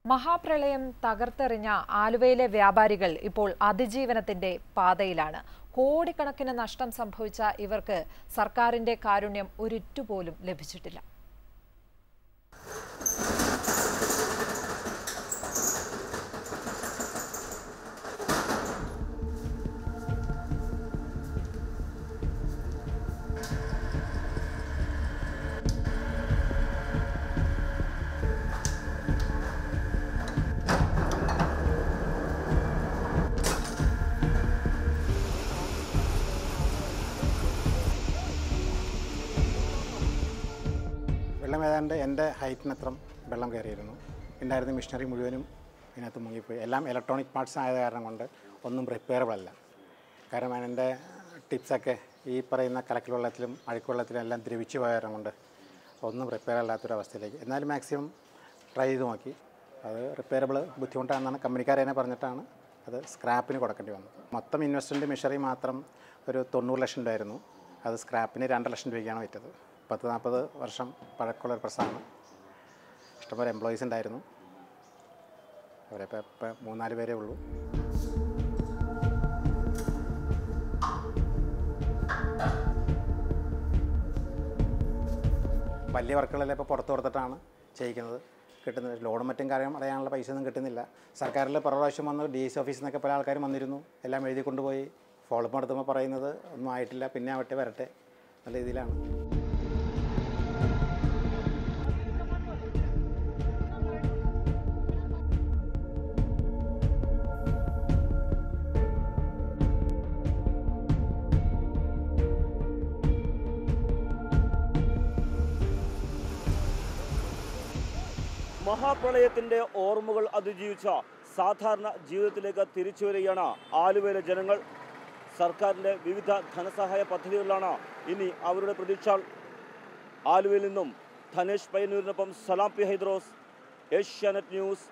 മഹാപ്രളയം തകർത്തെറിഞ്ഞ ആലുവയിലെ വ്യാപാരികൾ ഇപ്പോൾ അതിജീവനത്തിന്റെ പാതയിലാണ് കോടിക്കണക്കിന് നഷ്ടം സംഭവിച്ച ഇവർക്ക് സർക്കാരിന്റെ കാരുണ്യം ഒരിറ്റുപോലും ലഭിച്ചിട്ടില്ല വെള്ളം ഏതാണ്ട് എൻ്റെ ഹൈറ്റിനത്രം വെള്ളം കയറിയിരുന്നു ഉണ്ടായിരുന്ന മിഷനറി മുഴുവനും ഇതിനകത്ത് മുങ്ങിപ്പോയി എല്ലാം ഇലക്ട്രോണിക് പാർട്സ് ആയത് കാരണം കൊണ്ട് ഒന്നും റിപ്പയറബിൾ അല്ല കാരണം എൻ്റെ ടിപ്സൊക്കെ ഈ പറയുന്ന കലക്കൽ വെള്ളത്തിലും അഴുക്കുവെള്ളത്തിലും എല്ലാം ദ്രവിച്ചു പോയ കാരണം കൊണ്ട് ഒന്നും റിപ്പയർ അല്ലാത്തൊരവസ്ഥയിലേക്ക് എന്നാലും മാക്സിമം ട്രൈ ചെയ്ത് നോക്കി അത് റിപ്പയറബിൾ ബുദ്ധിമുട്ടാണെന്നാണ് കമ്പനിക്കാർ തന്നെ പറഞ്ഞിട്ടാണ് അത് സ്ക്രാപ്പിന് കൊടുക്കേണ്ടി വന്നത് മൊത്തം ഇൻവെസ്റ്റ്മെൻറ്റ് മിഷറി മാത്രം ഒരു തൊണ്ണൂറ് ലക്ഷം രൂപയായിരുന്നു അത് സ്ക്രാപ്പിന് രണ്ട് ലക്ഷം രൂപയ്ക്കാണ് വിറ്റത് പത്ത് നാൽപ്പത് വർഷം പഴക്കമുള്ള ഒരു പ്രസ്സാണ് ഇഷ്ടംപോലെ എംപ്ലോയീസ് ഉണ്ടായിരുന്നു അവരിപ്പോൾ ഇപ്പം മൂന്നാല് പേരേ ഉള്ളൂ വലിയ വർക്കുകളെല്ലാം ഇപ്പോൾ പുറത്ത് കൊടുത്തിട്ടാണ് ചെയ്യിക്കുന്നത് കിട്ടുന്നത് ലോണും മറ്റും കാര്യം അറിയാനുള്ള പൈസ ഒന്നും കിട്ടുന്നില്ല സർക്കാരിൽ പല പ്രാവശ്യം വന്ന് ഡി എസ് ഓഫീസിൽ നിന്നൊക്കെ പല ആൾക്കാരും വന്നിരുന്നു എല്ലാം എഴുതി കൊണ്ടുപോയി ഫോളോ അപ്പ് നടത്തുമ്പോൾ പറയുന്നത് ഒന്നും ആയിട്ടില്ല പിന്നെ ആവട്ടെ വരട്ടെ നല്ല രീതിയിലാണ് മഹാപ്രളയത്തിന്റെ ഓർമ്മകൾ അതിജീവിച്ച സാധാരണ ജീവിതത്തിലേക്ക് തിരിച്ചു വരികയാണ് ആലുവയിലെ ജനങ്ങൾ സർക്കാരിന്റെ വിവിധ ധനസഹായ പദ്ധതികളിലാണ് ഇനി അവരുടെ പ്രതീക്ഷ ആലുവയിൽ നിന്നും ധനേഷ് പയ്യന്നൂരിനൊപ്പം സലാം പി ഹൈദ്രോസ് ഏഷ്യാനെറ്റ് ന്യൂസ്